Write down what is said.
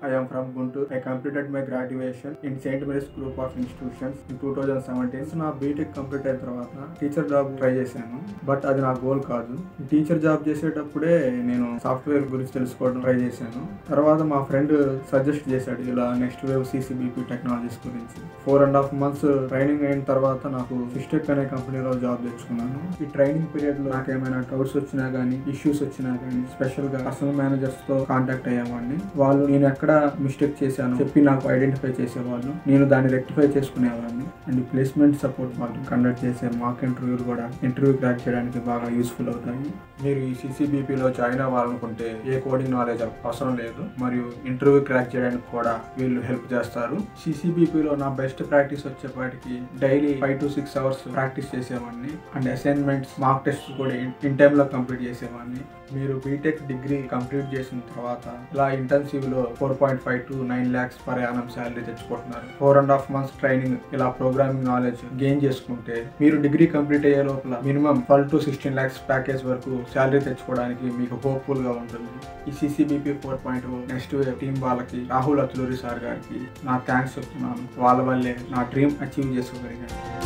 I am from Guntur. I completed my graduation in St. Mary's Group of Institutions in 2017. So, నా B Tech complete అయిన తర్వాత teacher job try చేశాను but అది నా goal కాదు teacher job చేసేటప్పుడే నేను సాఫ్ట్వేర్ గురించి తెలుసుకోవడం ట్రై చేశాను తర్వాత మా ఫ్రెండ్ సజెస్ట్ చేశాడు ఇలా నెక్స్ట్ వేవ్ సిసిబిపి టెక్నాలజీస్ గురించి four and half months training అయిన తర్వాత నాకు సిస్టెక్ అనే కంపెనీలో జాబ్ తెచ్చుకున్నాను ఈ ట్రైనింగ్ పీరియడ్ లో నాకు ఏమైనా డౌట్స్ వచ్చినా కానీ ఇష్యూస్ వచ్చినా కానీ స్పెషల్ గా పర్సనల్ మేనేజర్స్ తో కాంటాక్ట్ అయ్యేవాడిని వాళ్ళు నేను ఎక్కడ మిస్టేక్ చేశాను చెప్పి నాకు ఐడెంటిఫై చేసేవాళ్ళు నేను దాన్ని రెక్టిఫై చేసుకునేవాడిని అండ్ ప్లేస్మెంట్ సపోర్ట్ వాళ్ళు కండక్ట్ చేసే మాక్ ఇంటర్వ్యూలు కూడా ఇంటర్వ్యూ క్రాక్ చేయడానికి బాగా యూస్ఫుల్ అవుతాయి మీరు ఈ సిసిబిపిలో జాయిన్ అవ్వాలనుకుంటే ఏ కోడింగ్ నాలెడ్జ్ అవసరం లేదు మరియు ఇంటర్వ్యూ క్రాక్ చేయడానికి కూడా వీళ్ళు హెల్ప్ చేస్తారు సిసిబిపిలో నా బెస్ట్ ప్రాక్టీస్ వచ్చేపాటికి daily five to six hours practice చేసేవాడిని అండ్ అసైన్మెంట్స్ మార్క్ టెస్ట్ కూడా ఇన్ టైంలో కంప్లీట్ చేసేవాడిని మీరు బీటెక్ డిగ్రీ కంప్లీట్ చేసిన తర్వాత ఇలా ఇంటర్న్షిప్ లో four point five to nine lakhs per annum salary తెచ్చుకుంటున్నారు four and half months training ఇలా ప్రోగ్రామింగ్ నాలెడ్జ్ గెయిన్ చేసుకుంటే మీరు డిగ్రీ కంప్లీట్ అయ్యే లోపల minimum twelve to sixteen lakhs package వరకు శాలరీ తెచ్చుకోవడానికి మీకు హోప్ఫుల్ గా ఉంటుంది ఈ CCBP four point next team వాళ్ళకి రాహుల్ అతులూరి సార్ గారికి నా థ్యాంక్స్ చెప్తున్నాను వాళ్ళ వల్లే నా డ్రీమ్ అచీవ్ చేసుకోగలిగాను